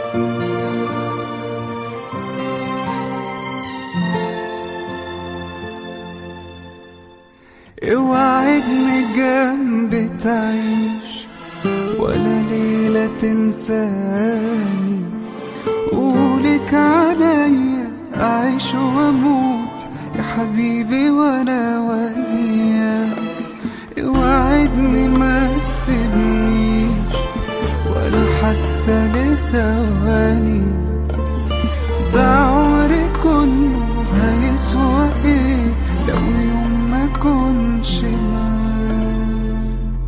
اوعدني جنبي تعيش ولا ليلة تنساني قولك عليا أعيش وأموت يا حبيبي وأنا وياك اوعدني ما تسيبنيش ولا حتى لثواني ده عمري كله هيسوى ايه لو يوم ما كنش معاك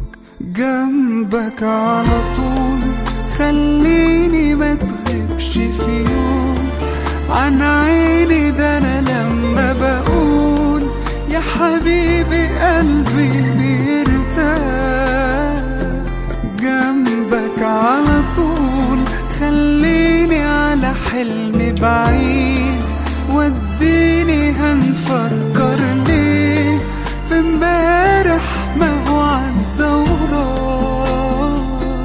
جنبك على طول خليني ما تغيبش في يوم عن عيني ده انا لما بقول يا حبيبي قلبي بيرتاح جنبك على طول خليني على حلم بعيد وديني هنفكر ليه في امبارح ما هو عدى وراه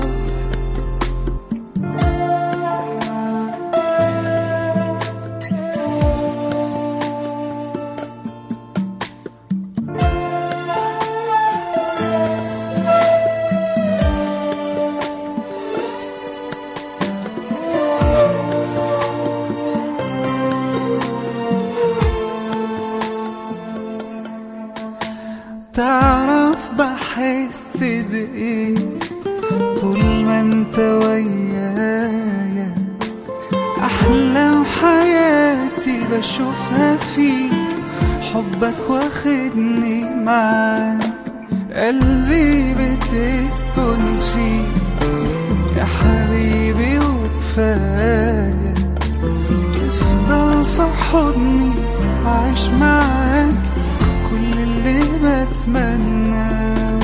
تعرف بحس بإيه طول ما انت ويايا أحلام حياتي بشوفها فيك حبك واخدني معاك قلبي بتسكن فيك يا حبيبي وكفاية تفضل في حضني عايش معاك كل اللي بتمناه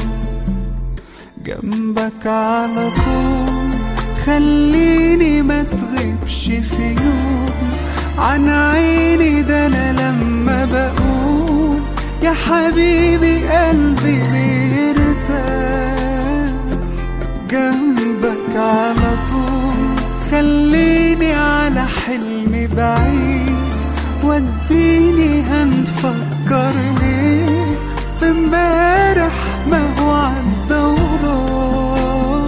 جنبك على طول خليني ما تغيبش في يوم عن عيني ده انا لما بقول يا حبيبي قلبي بيرتاح جنبك على طول خليني على حلم بعيد وديني هنفكر ليه في امبارح ما هو عدى وراه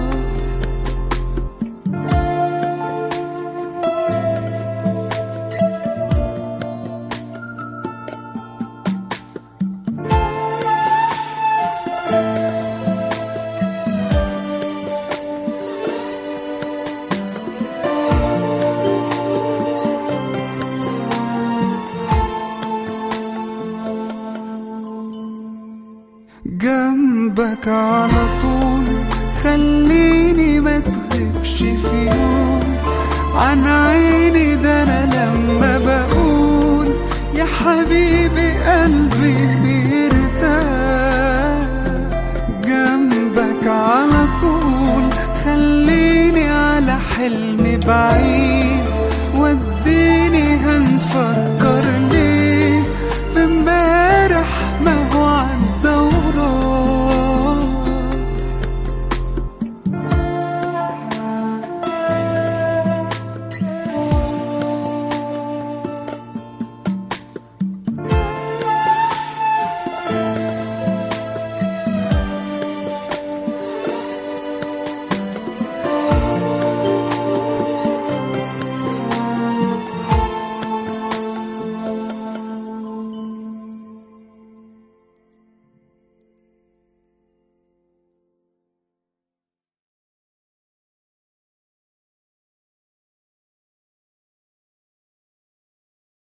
جنبك على طول خليني ما تغيبش في يوم عن عيني ده انا لما بقول يا حبيبي قلبي بيرتاح جنبك على طول خليني على حلم بعيد